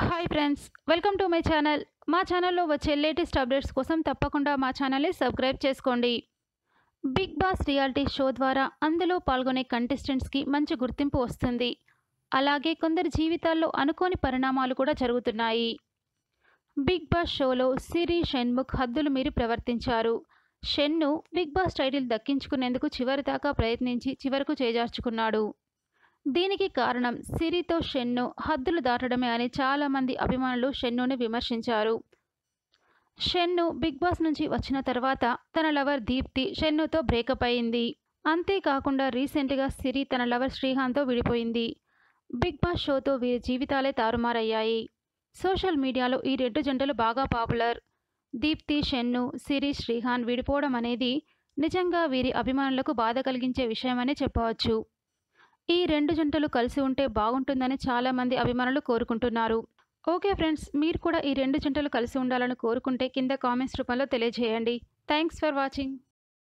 hi friends welcome to my channel మా ఛానల్లో వచ్చే లేటెస్ట్ అప్డేట్స్ కోసం తప్పకుండా మా ఛానల్ని సబ్స్క్రైబ్ చేసుకోండి బిగ్ బాస్ రియాలిటీ షో ద్వారా అందులో పాల్గొనే కంటెస్టెంట్స్కి మంచి గుర్తింపు వస్తుంది అలాగే కొందరి జీవితాల్లో అనుకోని పరిణామాలు కూడా జరుగుతున్నాయి బిగ్ బాస్ షోలో సిరి షణ్ముఖ్ హద్దులు మీరి ప్రవర్తించారు షెన్ను బిగ్ బాస్ టైటిల్ దక్కించుకునేందుకు చివరిదాకా ప్రయత్నించి చివరకు చేజార్చుకున్నాడు దీనికి కారణం సిరితో షెన్ను హద్దులు దాటడమే అని చాలామంది అభిమానులు షెన్నుని విమర్శించారు షెన్ను బిగ్ బాస్ నుంచి వచ్చిన తర్వాత తన లవర్ దీప్తి షెన్నుతో బ్రేకప్ అయింది అంతేకాకుండా రీసెంట్గా సిరి తన లవర్ శ్రీహాన్తో విడిపోయింది బిగ్ బాస్ షోతో వీరి జీవితాలే తారుమారయ్యాయి సోషల్ మీడియాలో ఈ రెండు జంటలు బాగా పాపులర్ దీప్తి షెన్ను సిరి శ్రీహాన్ విడిపోవడం అనేది నిజంగా వీరి అభిమానులకు బాధ కలిగించే విషయమనే చెప్పవచ్చు ఈ రెండు జంటలు కలిసి ఉంటే బాగుంటుందని చాలామంది అభిమానులు కోరుకుంటున్నారు ఓకే ఫ్రెండ్స్ మీరు కూడా ఈ రెండు జంటలు కలిసి ఉండాలని కోరుకుంటే కింద కామెంట్స్ రూపంలో తెలియజేయండి థ్యాంక్స్ ఫర్ వాచింగ్